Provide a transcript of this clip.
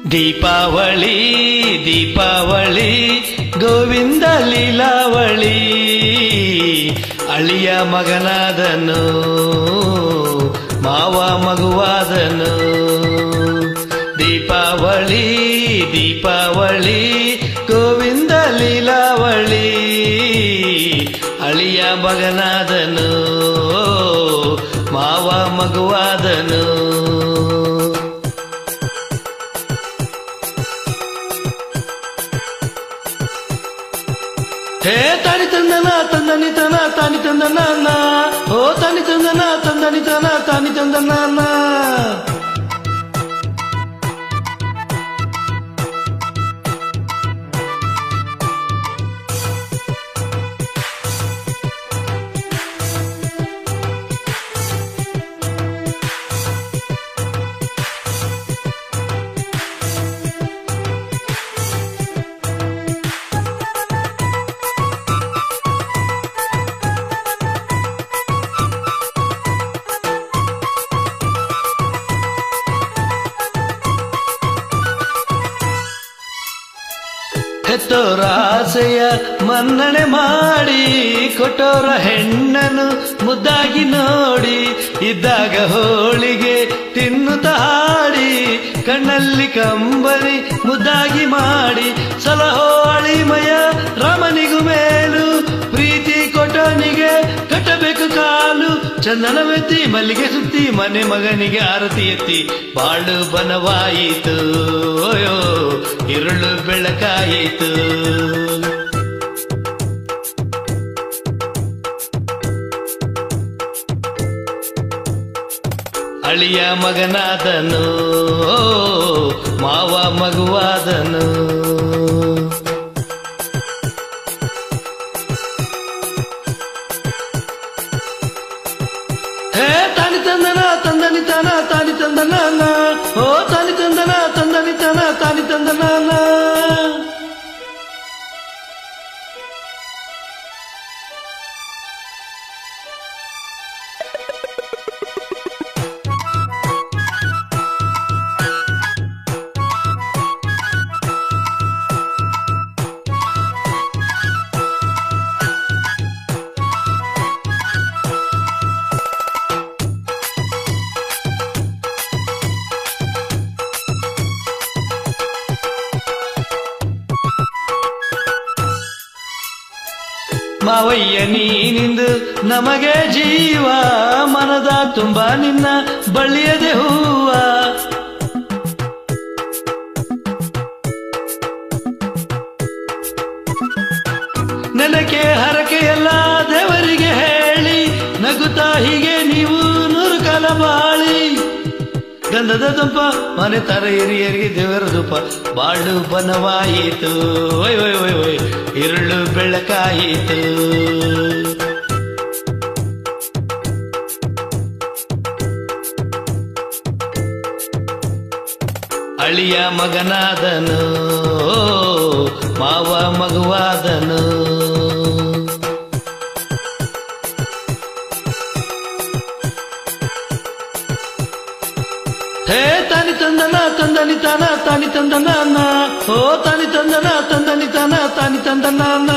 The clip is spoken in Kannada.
ದೀಪಾವಳಿ ದೀಪಾವಳಿ ಗೋವಿಂದ ಲೀಲಾವಳಿ ಅಳಿಯ ಮಗನಾದನು ಮಾವ ಮಗುವಾದನು ದೀಪಾವಳಿ ದೀಪಾವಳಿ ಗೋವಿಂದ ಲೀಲಾವಳಿ ಅಳಿಯ ಮಗನಾದನು ಮಾವ ಮಗುವಾದನು ಹೇ ತಾನಿ ತಂದನ ತಂದನಿ ತನ ತಾನಿ ತಂದನ ಓ ತಾನಿ ತಂದನ ತಂದನಿ ತನ ತಾನಿ ತಂದನ ಹೆತ್ತೋರ ಆಸೆಯ ಮನ್ನಣೆ ಮಾಡಿ ಕೊಟ್ಟೋರ ಹೆಣ್ಣನು ಮುದ್ದಾಗಿ ನೋಡಿ ಇದ್ದಾಗ ಹೋಳಿಗೆ ತಿನ್ನುತ್ತ ಹಾಡಿ ಕಣ್ಣಲ್ಲಿ ಕಂಬನಿ ಮುದ್ದಾಗಿ ಮಾಡಿ ಸಲಹೋ ಅಳಿಮಯ ರಾಮನಿಗೂ ಮೇಲು ಪ್ರೀತಿ ಕೊಟ್ಟನಿಗೆ ಕಟ್ಟಬೇಕು ಕಾಲು ಚಂದನವೆತ್ತಿ ಮಲ್ಲಿಗೆ ಸುತ್ತಿ ಮನೆ ಮಗನಿಗೆ ಆರತಿ ಎತ್ತಿ ಬಾಳು ಬನವಾಯಿತು ಓಯೋ ഇരുಳು ಬೆಳಕಾಯಿತು ಅಳಿಯ ಮಗನಾದನು ಮಾವ ಮಗುವಾದನು ಹೇ ತಾನಿ ತಂದನ ತಂದನಿ ತಾನ ತಾನಿ ತಂದನ ಓ ತಾನಿ ತಂದನ ತಂದನಿ ತಾನ ತಾನಿ ತಂದನ ಮಾವಯ್ಯ ನೀನಿಂದು ನಮಗೆ ಜೀವ ಮನದ ತುಂಬ ನಿನ್ನ ಬಳ್ಳಿಯದೆ ಹೂವ ನೆನಕೆ ಹರಕೆ ಎಲ್ಲ ದೇವರಿಗೆ ಹೇಳಿ ನಗುತ್ತಾ ಹೀಗೆ ನೀವು ನೂರು ಕಾಲ ಬಾಳಿ ಗಂಧದ ದುಂಪ ಮನೆ ತರ ಹಿರಿಯರಿಗೆ ದೇವರ ಧೂಪ ಬಾಳು ಬನವಾಯಿತು ಒಯ್ ಒಯ್ ಒಯ್ ಒಯ್ ഇരുಳು ಬೆಳಕಾಯಿತು ಅಳಿಯ ಮಗನಾದನು ಮಾವ ಮಗುವಾದನು ಹೇ ತಾನಿ ತಂದನ ತಂದನಿ ತಾನ ತಾನಿ ತಂದನ ಓ ತಾನಿ ತಂದನ ತಂದನಿ ತಾನ ತಾನಿ ತಂದನ